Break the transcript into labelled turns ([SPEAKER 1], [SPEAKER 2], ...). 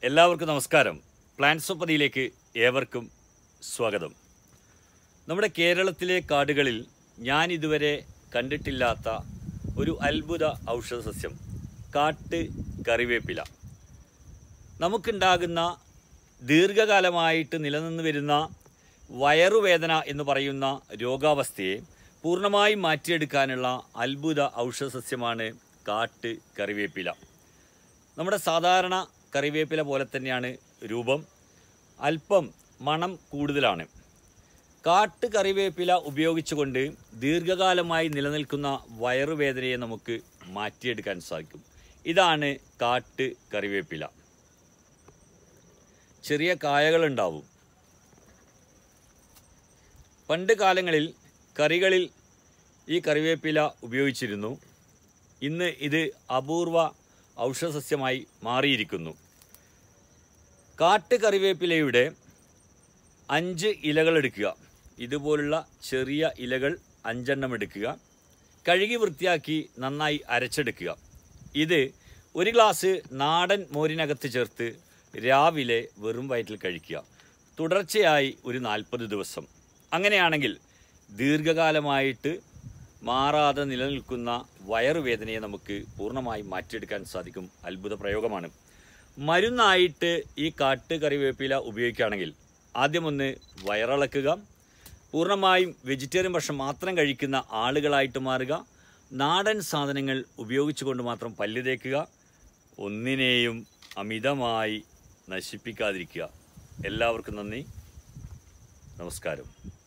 [SPEAKER 1] എല്ലാവർക്കും നമസ്കാരം പ്ലാൻസോപ്പതിയിലേക്ക് ഏവർക്കും സ്വാഗതം നമ്മുടെ കേരളത്തിലെ കാടുകളിൽ ഞാൻ ഇതുവരെ കണ്ടിട്ടില്ലാത്ത ഒരു അത്ഭുത ഔഷധ സസ്യം കാട്ട് കറിവേപ്പില നമുക്കുണ്ടാകുന്ന ദീർഘകാലമായിട്ട് നിലനിന്ന് വരുന്ന വയറുവേദന എന്ന് പറയുന്ന രോഗാവസ്ഥയെ പൂർണ്ണമായും മാറ്റിയെടുക്കാനുള്ള അത്ഭുത ഔഷധ സസ്യമാണ് കാട്ട് കറിവേപ്പില നമ്മുടെ സാധാരണ കറിവേപ്പില പോലെ തന്നെയാണ് രൂപം അല്പം മണം കൂടുതലാണ് കാട്ട് കറിവേപ്പില ഉപയോഗിച്ചുകൊണ്ട് ദീർഘകാലമായി നിലനിൽക്കുന്ന വയറുവേദനയെ നമുക്ക് മാറ്റിയെടുക്കാൻ സാധിക്കും ഇതാണ് കാട്ട് കറിവേപ്പില ചെറിയ കായകളുണ്ടാവും പണ്ട് കാലങ്ങളിൽ കറികളിൽ ഈ കറിവേപ്പില ഉപയോഗിച്ചിരുന്നു ഇന്ന് ഇത് അപൂർവ ഔഷധസസ്യമായി മാറിയിരിക്കുന്നു കാട്ട് കറിവേപ്പിലയുടെ അഞ്ച് ഇലകൾ എടുക്കുക ഇതുപോലുള്ള ചെറിയ ഇലകൾ അഞ്ചെണ്ണം എടുക്കുക കഴുകി വൃത്തിയാക്കി നന്നായി അരച്ചെടുക്കുക ഇത് ഒരു ഗ്ലാസ് നാടൻ മോരിനകത്ത് ചേർത്ത് രാവിലെ വെറും വയറ്റിൽ കഴിക്കുക തുടർച്ചയായി ഒരു നാൽപ്പത് ദിവസം അങ്ങനെയാണെങ്കിൽ ദീർഘകാലമായിട്ട് മാറാതെ നിലനിൽക്കുന്ന വയറുവേദനയെ നമുക്ക് പൂർണ്ണമായും മാറ്റിയെടുക്കാൻ സാധിക്കും അത്ഭുത പ്രയോഗമാണ് മരുന്നായിട്ട് ഈ കാട്ട് കറിവേപ്പില ഉപയോഗിക്കുകയാണെങ്കിൽ ആദ്യം ഒന്ന് വയറിളക്കുക പൂർണ്ണമായും വെജിറ്റേറിയൻ ഭക്ഷണം മാത്രം കഴിക്കുന്ന ആളുകളായിട്ട് മാറുക നാടൻ സാധനങ്ങൾ ഉപയോഗിച്ചുകൊണ്ട് മാത്രം പല്ല് തേക്കുക ഒന്നിനെയും അമിതമായി നശിപ്പിക്കാതിരിക്കുക എല്ലാവർക്കും നന്ദി നമസ്കാരം